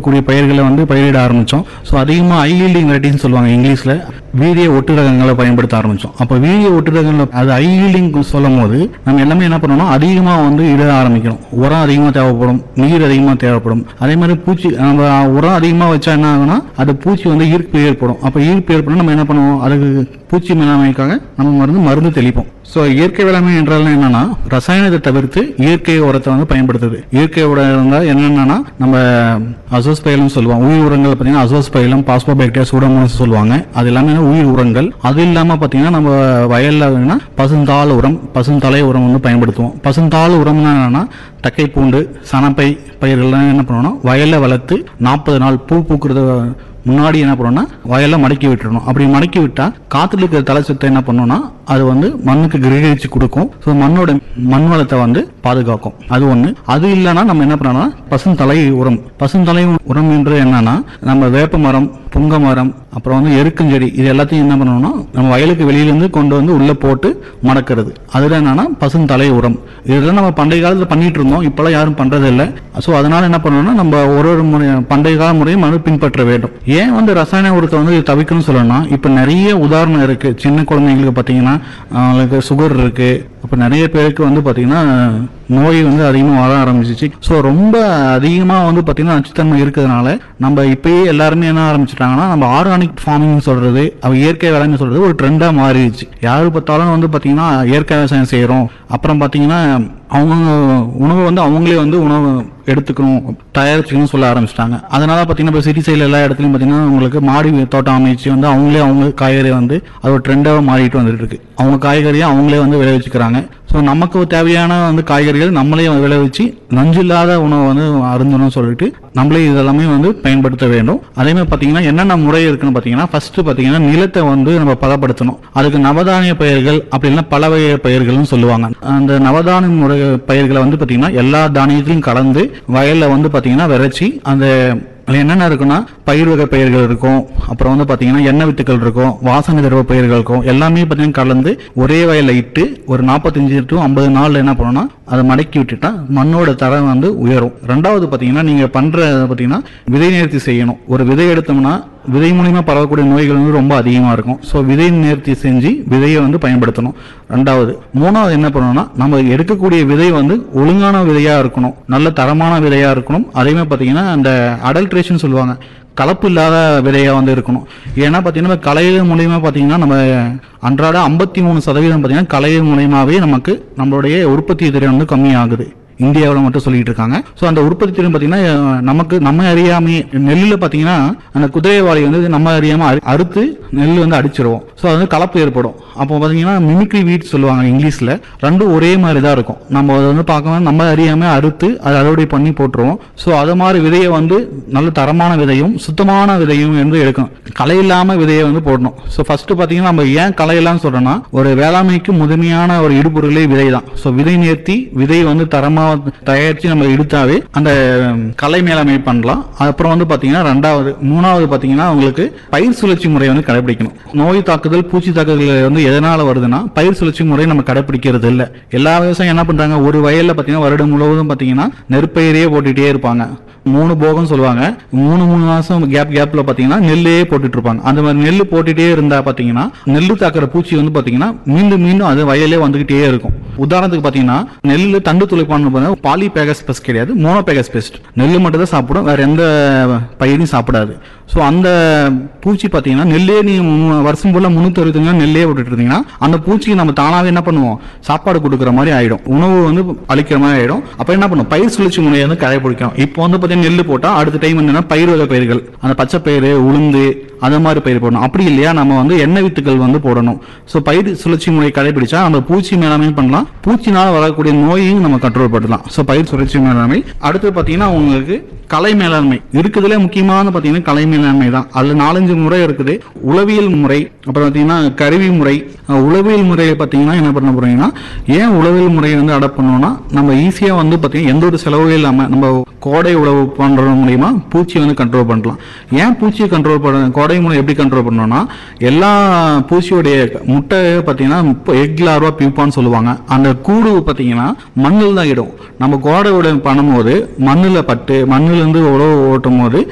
கூடிய பயிர்களை வந்து பயிரிட ஆரம்பித்தோம் ஸோ அதிகமாக ஹை ஈல்டிங் வெரைட்டின்னு சொல்லுவாங்க இங்கிலீஷில் வீரிய ஒட்டு ரகங்களை பயன்படுத்த ஆரம்பித்தோம் அப்போ வீரிய ஒட்டு ரகங்கள் அது ஹை ஈல்டிங் சொல்லும் போது நம்ம எல்லாமே என்ன பண்ணணும் அதிகமாக வந்து இட ஆரம்பிக்கணும் உரம் அதிகமாக தேவைப்படும் நீர் அதிகமாக தேவைப்படும் அதே மாதிரி பூச்சி நம்ம உரம் அதிகமாக வச்சா என்ன ஆகும்னா அது பூச்சி வந்து ஈர்ப்பு ஏற்படும் அப்போ ஈர்ப்பு ஏற்படும் நம்ம என்ன பண்ணுவோம் அதுக்கு பூச்சி மேலாண்மைக்காக நம்ம மருந்து மருந்து தெளிப்போம் ஸோ இயற்கை வேளாண்மை என்றால் என்னன்னா ரசாயனத்தை தவிர்த்து இயற்கை உரத்தை வந்து பயன்படுத்துது இயற்கை உரம் இருந்தால் என்னென்னா நம்ம அசோஸ் பயிலும் சொல்லுவோம் உயிர் உரங்கள் பார்த்தீங்கன்னா அசோஸ் பயிலும் பாஸ்போபாக்டீரியா சூடோமோனஸ் சொல்லுவாங்க அது எல்லாமே உயிர் உரங்கள் அது இல்லாமல் பார்த்தீங்கன்னா நம்ம வயலில் வேணும்னா பசுந்தாள் உரம் பசுந்தலை உரம் வந்து பயன்படுத்துவோம் பசுந்தாள் உரம்னா என்னன்னா தக்கை பூண்டு சனப்பை பயிர்கள்லாம் என்ன பண்ணுவோம்னா வயலில் வளர்த்து நாற்பது நாள் பூ பூக்குறது முன்னாடி என்ன பண்ணணும்னா வயல்ல மடக்கி விட்டுறணும் அப்படி மடக்கி விட்டா காத்துல இருக்கிற தலை சுத்தை என்ன பண்ணணும்னா அது வந்து மண்ணுக்கு கிரகிச்சு கொடுக்கும் ஸோ மண்ணோட மண் வளத்தை வந்து பாதுகாக்கும் அது ஒண்ணு அது இல்லைன்னா நம்ம என்ன பண்ணலாம் பசுந்தலை உரம் பசுந்தலை உரம் என்று என்னன்னா நம்ம வேப்ப மரம் புங்க மரம் அப்புறம் வந்து எருக்கஞ்செடி இது எல்லாத்தையும் என்ன பண்ணணும்னா நம்ம வயலுக்கு வெளியிலேருந்து கொண்டு வந்து உள்ள போட்டு மடக்கிறது அதுல என்னன்னா பசுந்தலை உரம் இதெல்லாம் நம்ம பண்டைய காலத்துல பண்ணிட்டு இருந்தோம் இப்பெல்லாம் யாரும் பண்றது இல்லை ஸோ அதனால என்ன பண்ணணும்னா நம்ம ஒரு ஒரு முறை பண்டைய கால முறையும் வந்து பின்பற்ற வேண்டும் ஏன் வந்து ரசாயன உரத்தை வந்து தவிர்க்கணும்னு சொல்லணும்னா இப்போ நிறைய உதாரணம் இருக்கு சின்ன குழந்தைங்களுக்கு பார்த்தீங்கன்னா அவங்களுக்கு சுகர் இருக்கு இப்போ நிறைய பேருக்கு வந்து பார்த்தீங்கன்னா நோய் வந்து அதிகமாக வர ஆரம்பிச்சிச்சு ஸோ ரொம்ப அதிகமாக வந்து பார்த்தீங்கன்னா நச்சுத்தன்மை இருக்கிறதுனால நம்ம இப்பயே எல்லாருமே என்ன ஆரம்பிச்சிட்டாங்கன்னா நம்ம ஆர்கானிக் ஃபார்மிங் சொல்றது அவ இயற்கை வேளாண்மை சொல்றது ஒரு ட்ரெண்டாக மாறிடுச்சு யாரு பார்த்தாலும் வந்து பார்த்தீங்கன்னா இயற்கை விவசாயம் செய்கிறோம் அப்புறம் பார்த்தீங்கன்னா அவங்க உணவை வந்து அவங்களே வந்து உணவு எடுத்துக்கணும் தயாரிச்சுக்கணும் சொல்ல ஆரம்பிச்சிட்டாங்க அதனால பார்த்தீங்கன்னா இப்போ சிட்டி சைடில் எல்லா இடத்துலையும் பார்த்தீங்கன்னா உங்களுக்கு மாடி தோட்டம் அமைச்சு வந்து அவங்களே அவங்க காய்கறி வந்து அது ஒரு ட்ரெண்டாக மாறிட்டு வந்துட்டு இருக்கு அவங்க காய்கறியை அவங்களே வந்து விளைவிச்சுக்கிறாங்க ஸோ நமக்கு தேவையான வந்து காய்கறிகள் நம்மளே விளைவிச்சு நஞ்சில்லாத உணவை வந்து அருந்தணும்னு சொல்லிட்டு நம்மளே இதெல்லாமே வந்து பயன்படுத்த வேண்டும் அதே மாதிரி பார்த்தீங்கன்னா என்னென்ன முறை இருக்குன்னு பார்த்தீங்கன்னா ஃபர்ஸ்ட் பார்த்தீங்கன்னா நிலத்தை வந்து நம்ம பதப்படுத்தணும் அதுக்கு நவதானிய பயிர்கள் அப்படி இல்லைன்னா பல வகை பயிர்கள்னு சொல்லுவாங்க அந்த நவதானிய முறை பயிர்களை வந்து பார்த்தீங்கன்னா எல்லா தானியத்திலையும் கலந்து வயல்ல வந்து பார்த்தீங்கன்னா விதைச்சி அந்த அதுல என்னென்ன இருக்குன்னா பயிர் வகை பயிர்கள் இருக்கும் அப்புறம் வந்து பாத்தீங்கன்னா எண்ணெய் வித்துக்கள் இருக்கும் வாசனை திரவ பயிர்கள் இருக்கும் எல்லாமே பாத்தீங்கன்னா கலந்து ஒரே வயல்ல இட்டு ஒரு நாற்பத்தஞ்சு டு ஐம்பது நாள்ல என்ன பண்ணணும்னா அதை மடக்கி விட்டுட்டா மண்ணோட தரம் வந்து உயரும் ரெண்டாவது பாத்தீங்கன்னா நீங்க பண்ற பாத்தீங்கன்னா விதை நேர்த்தி செய்யணும் ஒரு விதை எடுத்தோம்னா விதை மூலியமா பரவக்கூடிய நோய்கள் வந்து ரொம்ப அதிகமா இருக்கும் ஸோ விதை நேர்த்தி செஞ்சு விதையை வந்து பயன்படுத்தணும் ரெண்டாவது மூணாவது என்ன பண்ணணும்னா நம்ம எடுக்கக்கூடிய விதை வந்து ஒழுங்கான விதையா இருக்கணும் நல்ல தரமான விதையா இருக்கணும் அதே மாதிரி பாத்தீங்கன்னா அந்த அடல்ட்ரேஷன் சொல்லுவாங்க கலப்பு இல்லாத விதையா வந்து இருக்கணும் ஏன்னா பாத்தீங்கன்னா கலைகள் மூலியமா பாத்தீங்கன்னா நம்ம அன்றாட ஐம்பத்தி மூணு சதவீதம் பாத்தீங்கன்னா கலைகள் மூலியமாவே நமக்கு நம்மளுடைய உற்பத்தி திறன் வந்து கம்மியாகுது இந்தியாவில் மட்டும் சொல்லிட்டு இருக்காங்க ஸோ அந்த உற்பத்தி திறன் பார்த்தீங்கன்னா அஹ், நமக்கு நம்ம அறியாமே நெல்லில் பார்த்தீங்கன்னா அந்த குதிரைவாளி வந்து நம்ம அறியாம அறு- அறுத்து நெல் வந்து அடிச்சிருவோம் ஸோ அது வந்து கலப்பு ஏற்படும் அப்போ பார்த்தீங்கன்னா மிமிக்ரி வீட் சொல்லுவாங்க இங்கிலீஷில் ரெண்டும் ஒரே மாதிரி தான் இருக்கும் நம்ம அதை வந்து பார்க்கணும் நம்ம அறியாம அறுத்து அதை அறுவடை பண்ணி போட்டுருவோம் ஸோ அது மாதிரி விதையை வந்து நல்ல தரமான விதையும் சுத்தமான விதையும் வந்து எடுக்கணும் களை இல்லாம விதையை வந்து போடணும் ஸோ ஃபர்ஸ்ட் பார்த்தீங்கன்னா நம்ம ஏன் களை இல்லாம சொல்றோம்னா ஒரு வேளாண்மைக்கு முதன்மையான ஒரு இடுபொருளே விதை தான் ஸோ விதை நேர்த்தி விதை வந்து தரமா தயாரிச்சு நம்ம எடுத்தாவே அந்த உம், கலை மேலாண்மை பண்ணலாம் அப்புறம் வந்து பாத்தீங்கன்னா ரெண்டாவது மூணாவது பாத்தீங்கன்னா உங்களுக்கு பயிர் சுழற்சி முறை வந்து கடைபிடிக்கணும் நோய் தாக்குதல் பூச்சி தாக்குதல் வந்து எதனால வருதுன்னா பயிர் சுழற்சி முறை நம்ம கடைபிடிக்கிறது இல்ல எல்லா விவசாயம் என்ன பண்றாங்க ஒரு வயல்ல பாத்தீங்கன்னா வருடம் முழுவதும் பாத்தீங்கன்னா நெற்பயிரே போட்டுட்டே இருப்பாங்க மூணு போகம் சொல்லுவாங்க மூணு மூணு மாசம் கேப் கேப்ல பாத்தீங்கன்னா நெல்லே போட்டுட்டு இருப்பாங்க அந்த மாதிரி நெல் போட்டுட்டே இருந்தா பாத்தீங்கன்னா நெல்லு தாக்குற பூச்சி வந்து பாத்தீங்கன்னா மீண்டும் மீண்டும் அது வயலே வந்துகிட்டே இருக்கும் உதாரணத்துக்கு பாத்தீங்கன்னா நெல்லு தண்டு துளைப்பான்னு பாலி பேகஸ் பெஸ்ட் கிடையாது மோனோ பேகஸ் பெஸ்ட் நெல்லு மட்டும் தான் சாப்பிடும் வேற எந்த பயிரையும் சாப்பிடாது ஸோ அந்த பூச்சி பாத்தீங்கன்னா நெல்லே நீ மூ- வருஷம் ஃபுல்லா முன்னூத்தி அறுபத்தஞ்சு நாள் நெல்லே விட்டுட்டு இருந்தீங்கன்னா அந்த பூச்சிக்கு நம்ம தானாவே என்ன பண்ணுவோம் சாப்பாடு கொடுக்குற மாதிரி ஆயிடும் உணவு வந்து அளிக்கிற மாதிரி ஆயிடும் அப்ப என்ன பண்ணும் பயிர் சுழற்சி முறையை வந்து கடைபிடிக்கணும் இப்போ வந்து பாத்தீங்கன்னா நெல் போட்டா அடுத்த டைம் என்னன்னா பயிர் வகை பயிர்கள் அந்த பச்சை பயிறு உளுந்து அந்த மாதிரி பயிர் போடணும் அப்படி இல்லையா நம்ம வந்து எண்ணெய் வித்துக்கள் வந்து போடணும் ஸோ பயிர் சுழற்சி முறை கடைபிடிச்சா நம்ம பூச்சி மேலாண்மை பண்ணலாம் பூச்சினால வரக்கூடிய நோயையும் நம்ம கண்ட்ரோல் பண்ணலாம் ஸோ பயிர் சுழற்சி மேலாண்மை அடுத்து பாத்தீங்கன்னா உங்களுக்கு கலை மேலாண்மை இருக்குதுல முக்கியமான பாத்தீங்கன்னா கலை மேலாண்மை தான் அதுல நாலஞ்சு முறை இருக்குது உளவியல் முறை அப்புறம் பாத்தீங்கன்னா கருவி முறை அஹ் உளவியல் முறையை பாத்தீங்கன்னா என்ன பண்ண போறீங்கன்னா ஏன் உளவியல் முறையை வந்து அடாப்ட் பண்ணோம்னா நம்ம ஈஸியா வந்து பாத்தீங்கன்னா எந்த ஒரு செலவும் இல்லாம நம்ம கோடை உழவு பண்றது மூலியமா பூச்சி வந்து கண்ட்ரோல் பண்ணலாம் ஏன் பூச்சியை கண்ட்ரோல் பண்ண கோடை முறை எப்படி கண்ட்ரோல் பண்ணோம்னா எல்லா பூச்சியோடைய முட்டை பாத்தீங்கன்னா எக் லார்வா பியூப்பான்னு சொல்லுவாங்க அந்த கூடு பாத்தீங்கன்னா மண்ணில் தான் இடும் நம்ம கோடை உழவு பண்ணும்போது மண்ணுல பட்டு மண்ணுல இருந்து உழவு ஓட்டும் போது